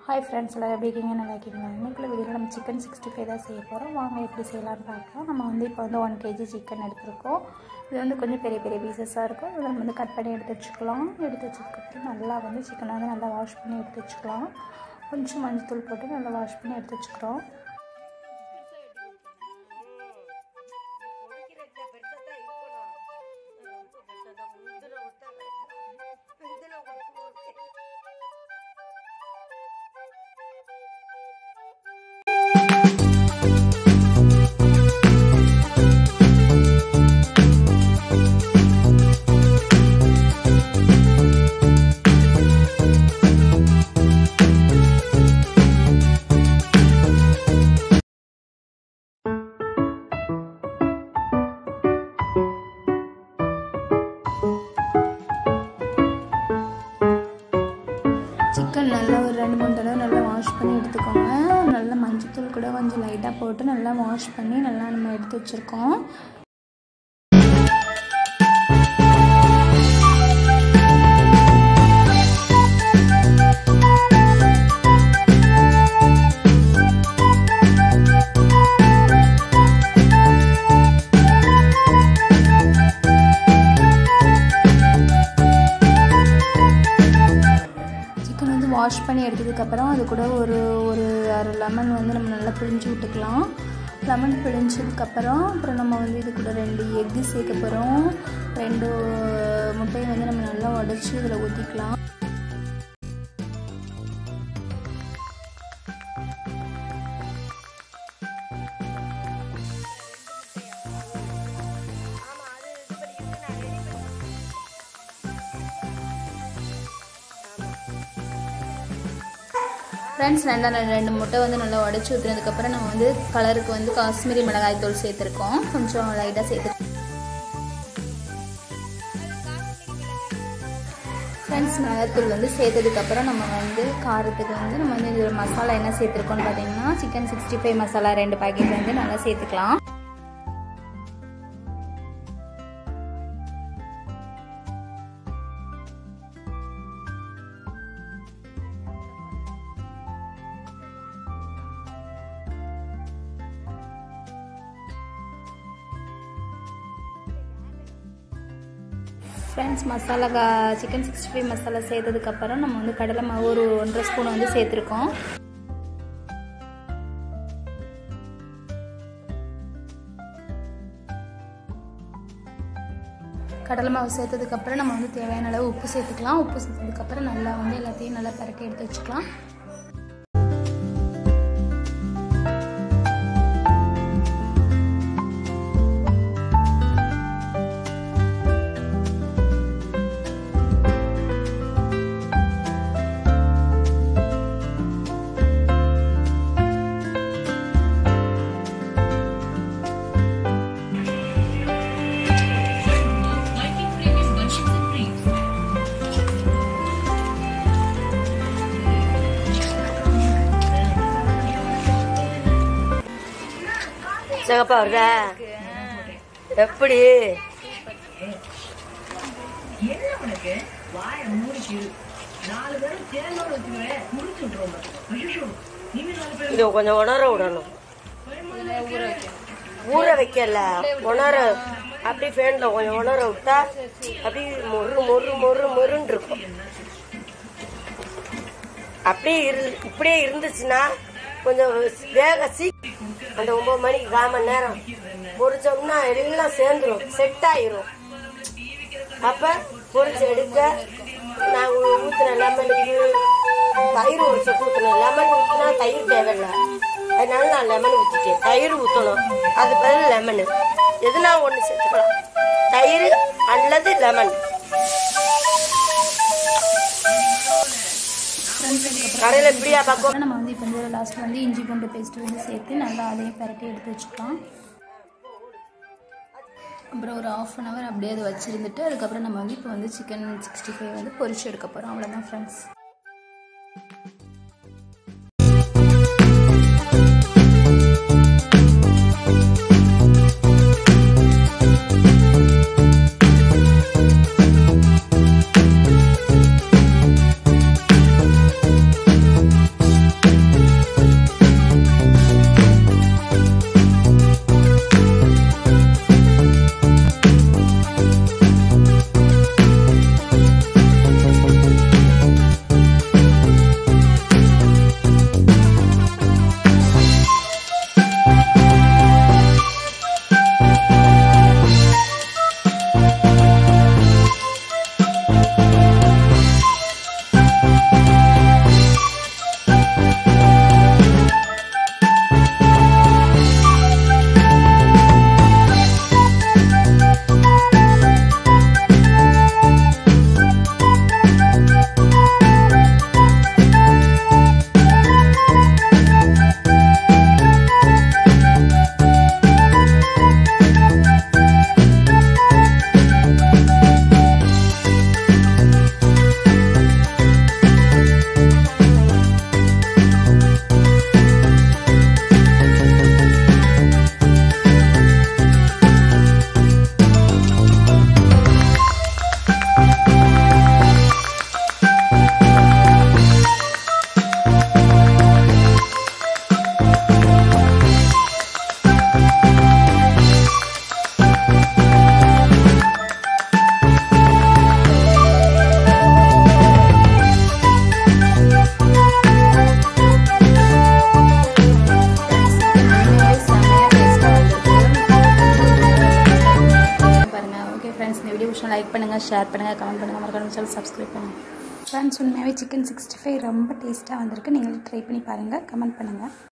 hi friends எல்லோரும் எப்படி இருக்கீங்க நல்லா இருக்கீங்களா இன்றைக்குள்ள வீடியோவில் நம்ம சிக்கன் சிக்ஸ்டி ஃபைவ் தான் செய்ய போகிறோம் வாங்க எப்படி செய்யலாம்னு பார்க்கலாம் நம்ம வந்து இப்போ வந்து ஒன் கேஜி சிக்கன் எடுத்திருக்கோம் இது வந்து கொஞ்சம் பெரிய பெரிய பீசஸாக இருக்கும் இதில் நம்ம வந்து கட் பண்ணி எடுத்து வச்சுக்கலாம் எடுத்து வச்சுக்கிட்டு நல்லா வந்து சிக்கனை வந்து நல்லா வாஷ் பண்ணி எடுத்து வச்சுக்கலாம் கொஞ்சம் மஞ்சள் போட்டு நல்லா வாஷ் பண்ணி எடுத்து வச்சுக்கிறோம் சிக்கன் நல்லா ஒரு ரெண்டு மூணு தடவை நல்லா வாஷ் பண்ணி எடுத்துக்கோங்க நல்லா மஞ்சத்தூள் கூட கொஞ்சம் லைட்டாக போட்டு நல்லா வாஷ் பண்ணி நல்லா நம்ம எடுத்து வச்சுருக்கோம் சிக்கன் வந்து வாஷ் பண்ணி எடுத்ததுக்கப்புறம் அது கூட ஒரு ஒரு அரை லெமன் வந்து நம்ம நல்லா பிழிஞ்சு விட்டுக்கலாம் லெமன் பிழிஞ்சதுக்கப்புறம் அப்புறம் நம்ம வந்து இது கூட ரெண்டு எக்கு சேர்க்க போகிறோம் ரெண்டு முட்டையை வந்து நம்ம நல்லா உடச்சி இதில் ஊற்றிக்கலாம் ஃப்ரெண்ட்ஸ் ரெண்டா ரெண்டு முட்டை வந்து நல்லா உடச்சி ஊற்றுனதுக்கப்புறம் நம்ம வந்து கலருக்கு வந்து காஷ்மீரி மிளகாய் தூள் சேர்த்துருக்கோம் கொஞ்சம் லைட்டாக சேர்த்து ஃப்ரெண்ட்ஸ் மிளகாத்தூள் வந்து சேர்த்ததுக்கப்புறம் நம்ம வந்து காரத்துக்கு வந்து நம்ம வந்து இதில் மசாலா என்ன சேர்த்துருக்கோம்னு பார்த்தீங்கன்னா சிக்கன் சிக்ஸ்டி ஃபைவ் மசாலா ரெண்டு பாக்கெட் வந்து நல்லா சேர்த்துக்கலாம் ஃப்ரெண்ட்ஸ் மசாலா கா சிக்கன் சிக்ஸ்டி ஃபைவ் மசாலா சேர்த்ததுக்கப்புறம் நம்ம வந்து கடலை மாவு ஒரு ஒன்றரை ஸ்பூன் வந்து சேர்த்துருக்கோம் கடலை மாவு சேர்த்ததுக்கப்புறம் நம்ம வந்து தேவையான அளவு உப்பு சேர்த்துக்கலாம் உப்பு சேர்த்ததுக்கப்புறம் நல்லா வந்து எல்லாத்தையும் நல்லா பரட்டி எடுத்து வச்சுக்கலாம் சிகப்பா வருதா எப்படி இது கொஞ்சம் உணர விடணும் ஊற வைக்கல உணர அப்படி ஃபேன்ல கொஞ்சம் உணர விட்டா அப்படி மொறு மொறு மொறு மொறுன்னு இருக்கும் அப்படியே இரு இப்படியே இருந்துச்சுன்னா கொஞ்சம் வேக சீ அந்த ஒன்பது மணிக்கு கால் மணி நேரம் பொரிச்சோம்னா எல்லாம் சேர்ந்துரும் செட் ஆயிரும் அப்ப பொரிச்சு எடுக்க நான் ஊத்துன லெமனுக்கு தயிர் ஒரு சொட்டு ஊற்றணும் லெமன் ஊற்றினா தயிர் தேவையில்லை அதனால நான் லெமன் ஊற்றிட்டேன் தயிர் ஊற்றணும் அது பதில் லெமனு எதுனா ஒன்று சேர்த்துக்கலாம் தயிர் அல்லது லெமன் கடையில் இப்படியா பார்க்கும் நம்ம வந்து இப்போ வந்து லாஸ்ட்டில் வந்து இஞ்சி பூண்டு பேஸ்ட்டு வந்து சேர்த்து நல்லா அதையும் பரட்டி எடுத்து வச்சுக்கலாம் அப்புறம் ஒரு ஆஃப் அன் ஹவர் அப்படியே அதை வச்சுருந்துட்டு அதுக்கப்புறம் நம்ம வந்து இப்போ வந்து சிக்கன் சிக்ஸ்டி ஃபைவ் வந்து பொரிச்சு எடுக்க போகிறோம் அவ்வளோதான் ஃப்ரெண்ட்ஸ் லைக் பண்ணுங்கள் ஷேர் பண்ணுங்கள் கமெண்ட் பண்ணுங்கள் மறக்காம சேனல் சப்ஸ்கிரைப் பண்ணுங்கள் ஃப்ரெண்ட்ஸ் உண்மையாகவே சிக்கன் சிக்ஸ்டி ஃபைவ் ரொம்ப டேஸ்ட்டாக வந்திருக்கு நீங்களும் ட்ரை பண்ணி பாருங்கள் கமெண்ட் பண்ணுங்கள்